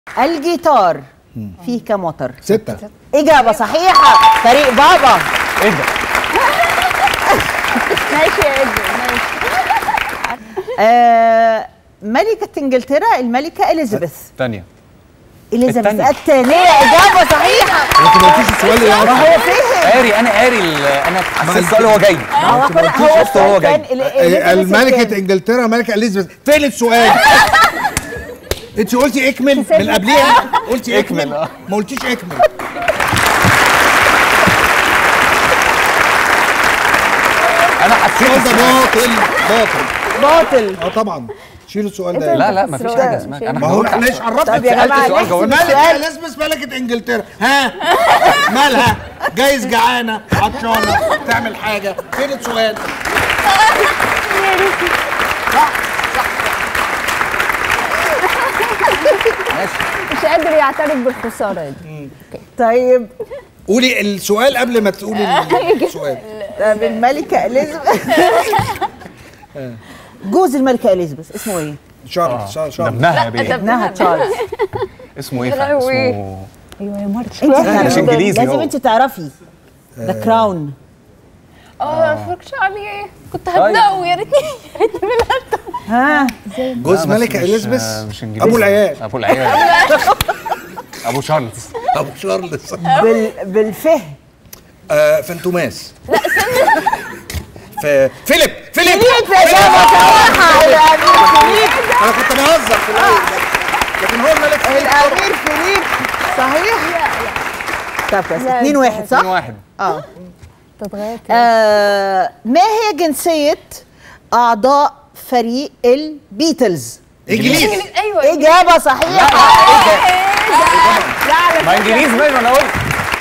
الجيتار فيه كام وتر؟ ستة إجابة صحيحة فريق بابا ايه ده؟ ماشي يا ابني ماشي آه ملكة إنجلترا الملكة إليزابيث تانية إليزابيث التانية. الثانية إجابة صحيحة انت ما قلتيش السؤال ايه ما اصلا هو فهم قاري انا قاري ال- انا حسيت السؤال هو جاي هو كل هو شفت هو السؤال جاي. كان ال- إليزابيث الملكة الثانية. انجلترا ملكة اليزابيث فين السؤال؟ انت قلتي اكمل من قبليها قلتي اكمل، اكمل اه. ما قلتيش اكمل انا حسيت السؤال ده السؤال. باطل باطل باطل اه طبعا شيلوا السؤال ده لا لا مفيش حاجه اسمها انا ما هو احنا ايش عرفنا طب يا سألت جماعة سؤال نحسب جاوبنا. ملكة السؤال اليزابيث ملكة انجلترا ها مالها جايز جعانة عطشانة تعمل حاجة فين السؤال؟ مش قادر يعترف بالخساره دي طيب قولي السؤال قبل ما تقولي السؤال طب الملكة إليزابيث جوز الملكة إليزابيث اسمه إيه؟ شارل شارل ده شارل ابنها يا بيه ابنها تشارلز اسمه ايه يا فعلا؟ لهوي. اسمه ايوه يا مرت انت مش تعرفي إنجليزي لازم هو. انت تعرفي ذا كراون اه ما اتفرجتش عليه كنت هبداه يا ريتني يا ريتني بدأت ها جوز لا، بس ملكة مش- اليزابيث مش انجليزي ابو العيال ابو العيال ابو شارلز ابو شارلز بال... بالفه آه فانتوماس لا استنى فيليب فيليب فيليب إجابة صحيحة الأمير فيليب انا كنت بهزر في الاول لكن هو الملك فيليب الأمير فيليب صحيح طب كويس لا، 2 1 صح؟ 2 1 اه تتغير آه، ما هي جنسية أعضاء فريق البيتلز؟ انجليز ايوه إجابة صحيحة ما انجليزي بقى ما انا قلت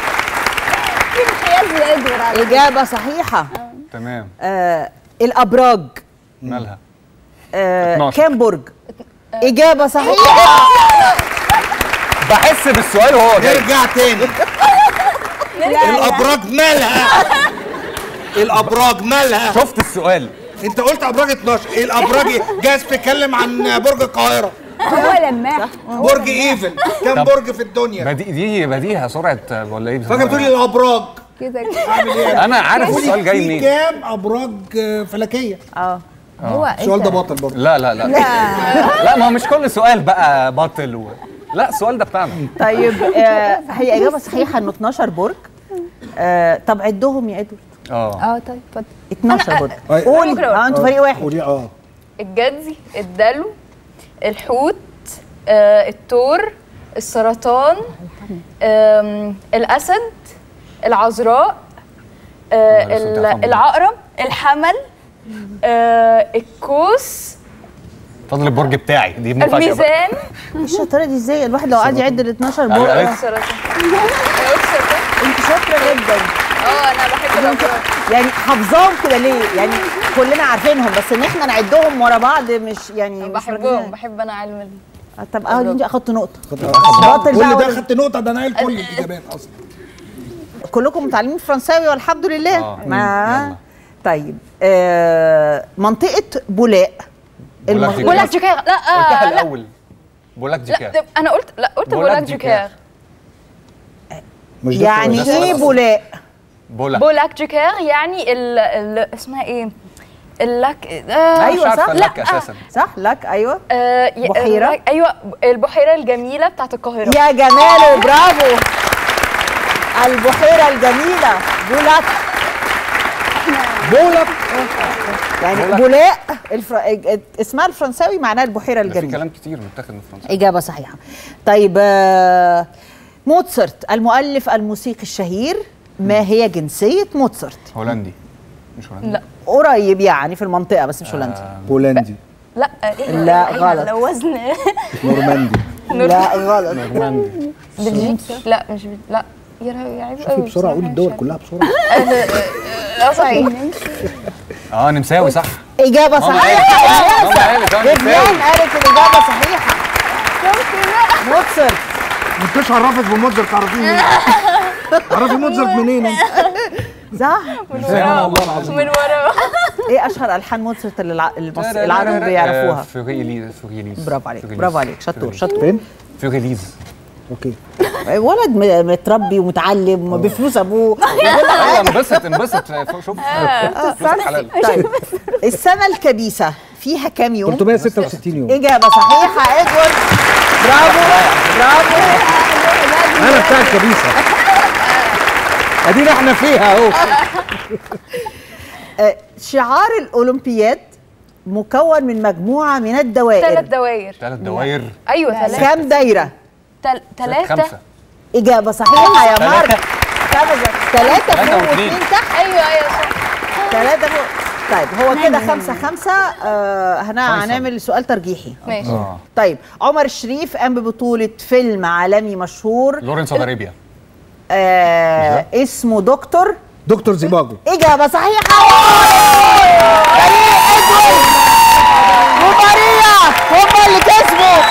يا ادوار على إجابة صحيحة تمام آه، الأبراج مالها آه، 12. كام برج؟ إجابة صحيحة بحس بالسؤال وهو جاي نرجع تاني الابراج مالها الابراج مالها شفت السؤال انت قلت ابراج 12 ايه الابراج ايه جايز تتكلم عن برج القاهره هو لماح برج ايفل كم طب. برج في الدنيا بدي دي بديهة سرعة ولا ايه فاكر بتقولي الابراج كده اعمل ايه انا عارف السؤال جاي في منين كام ابراج آه، فلكيه اه هو السؤال ده انت باطل برضه لا لا لا لا ما هو مش كل سؤال بقى باطل و... لا السؤال ده بتاعنا طيب آه، هي إجابة صحيحة إنه 12 برج آه، طب عدهم يا إدوارد اه اه طيب اتفضل 12 برج أي- قولي ممكن أقول. اه انتوا فريق واحد قولي اه الجدي الدلو الحوت آه، الثور السرطان آم، الاسد العذراء آه، نهار أسود يا ال- حمد. العقرب الحمل آه، القوس فضل البرج بتاعي دي مفاجأة بقى. الميزان ايه الشطاره دي ازاي الواحد لو قعد يعد ال 12 برج عرفت. السرطان أنا قلت سرطان؟ انت شاطره جدا اه انا بحب الامراض يعني حافظاهم كده ليه يعني كلنا عارفينهم بس ان احنا نعدهم ورا بعض مش يعني مش بحبهم مركزين. بحب انا علم ال- آه، طب اه دي اخدت نقطه كل باطل بقى ده ولا- خدت نقطه ده انا قايل كل الاجابات اصلا كلكم متعلمين فرنساوي والحمد لله آه. ما يلا. طيب آه منطقه بولاق بولاق الم- دي بولاك جوكير لا قلتها آه، لا الاول بولاك لا جيكا ده- انا قلت لا قلت بولاك بولاك جوكير. جوكير مش ده يعني السؤال. ايه بولاق بولاك بولاك جوكير يعني ال... ال... اسمها ايه اللاك آه أيوة، مش عارفة صح. لك لا. اساسا صح لك ايوه آه ي- بحيرة؟ اللاك- ايوه البحيره الجميله بتاعت القاهره يا جماله برافو البحيره الجميله بولاق بولك يعني بولاق. بولاق الفر... اسمها الفرنساوي معناها البحيره ده في الجميله كلام كتير متاخد من فرنسا إجابة صحيحة طيب آه، موتسرت المؤلف الموسيقي الشهير ما هي جنسية موتسرت؟ هولندي مش هولندي لا قريب يعني في المنطقة بس مش هولندي بولندي لا ايه لا، إيه غلط. لو وزن نورماندي لا غلط هولندي بلجيكي لا مش بل... لا يا لهوي يا عيب شوفي قوي بسرعه قولي الدول كلها بسرعه لا صحيح اه نمساوي صح إجابة ماما صحيحة قالت ماما قالت اه لبنان نمساوي قالت الإجابة صحيحة موتسرت انت عرفت بموتزارت تعرفيه منين؟ تعرفي موتزارت منين انت؟ صح؟ نمساوي والله العظيم من ورا إيه أشهر ألحان موتسرت اللي الع- المص- العرب بيعرفوها؟ فوريليز فوريليز برافو عليك برافو عليك شطور شطور فين؟ فيوريليز اوكي ولد م- متربي ومتعلم بفلوس ابوه ايوه انبسط انبسط شوف فلوس حلال طيب السنه الكبيسه فيها كام يوم 366 يوم اجابه صحيحه ادوارد برافو برافو انا بتاع الكبيسه ادينا احنا فيها اهو آه، شعار الاولمبياد مكون من مجموعه من ثلاث الدوائر دواير ثلاث دواير ايوه ثلاثة كام دايره ثلاثة خمسة اجابه صحيحه يا ثلاثة. مارك ثلاثه ثلاثة فوق واثنين. واثنين تحت ايوه ايوه صح ثلاثه فوق طيب هو كده خمسة خمسة آه هنا هنعمل سؤال ترجيحي ماشي اه طيب عمر الشريف قام ببطولة فيلم عالمي مشهور لورنس اوف اريبيا آه اسمه دكتور دكتور زيباجو إجابة صحيحة فريق إدوارد وماريا هما اللي كسبوا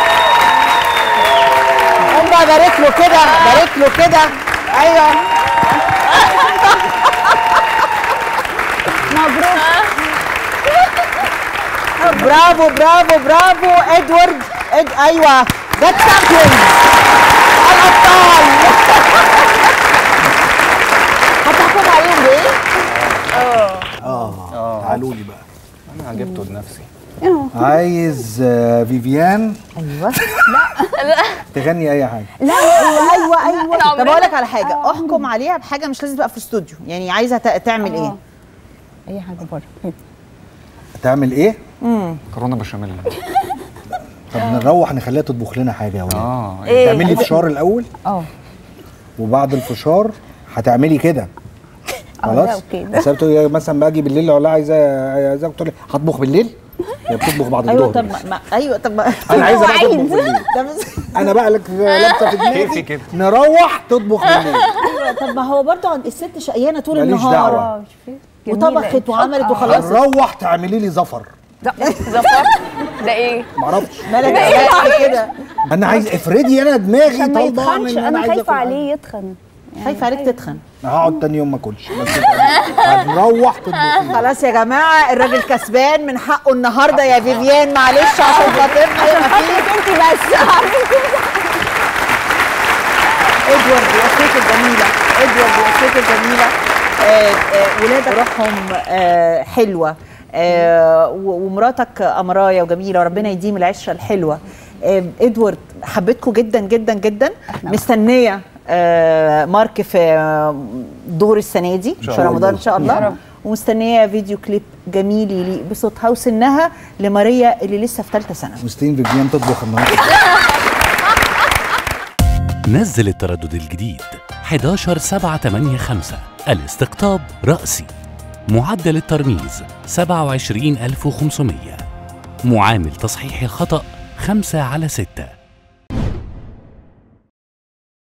هما بارك له كده بارك له كده أيوه مبروك برافو برافو برافو ادوارد إد... ايوه ده الشامبيون الابطال هتحكم عليهم بايه؟ تعالوا لي بقى انا جبته لنفسي عايز آه، فيفيان ايوه تغني اي حاجه لا ايوه ايوه ايوه إحنا طب عمرنا- اقول لك على حاجه احكم عليها بحاجه مش لازم تبقى في الاستوديو يعني عايزه ت- تعمل ايه اي حاجه بره تعمل ايه كورونا بشاميل طب نروح نخليها تطبخ لنا حاجه يا ولاد اه تعملي فشار الاول اه وبعد الفشار هتعملي كده اه خلاص ده اوكي بس هي بتقول لي مثلا باجي بالليل ولا عايزه عايزه تقول لي هطبخ بالليل هي بتطبخ بعد ايوه الظهر طب ما ما- ايوه طب ما انا عايزه بقى تطبخ بالليل ده بس- انا بقى لك لابسه في كيفي دماغي كده نروح تطبخ بالليل أيوة، طب ما هو برضه عند الست شقيانه طول ماليش النهار دعوة. وطبخت وعملت وخلاص نروح تعملي لي زفر ظفر ده ايه معرفش مالك قلقت كده انا عايز افردي انا دماغي عشان ما طالبه يتخنش ان انا عايز خايفه آكل عليه يتخن خايفه عليك تتخن هقعد تاني يوم ما اكلش بس هنروح تطبخ خلاص يا جماعه الراجل كسبان من حقه النهارده يا فيفيان معلش عشان خاطرنا يبقى فيه انت بس ادوارد وصيته الجميله ادوارد وصيته الجميله آه، آه، ولادك روحهم آه، حلوه آه، و- ومراتك امرايه وجميله وربنا يديم العشره الحلوه آه، ادوارد حبيتكم جدا جدا جدا مستنيه آه، مارك في آه، دور السنه دي شاء في الله. رمضان ان شاء الله ومستنيه فيديو كليب جميل يليق بصوتها وسنها لماريا اللي لسه في ثالثه ثانوي مستين فيفيان تطبخ النهارده نزل التردد الجديد 11785 الاستقطاب رأسي معدل الترميز 27500 معامل تصحيح الخطأ 5 على 6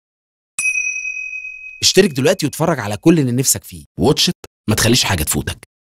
اشترك دلوقتي واتفرج على كل اللي نفسك فيه واتش إت، ما تخليش حاجة تفوتك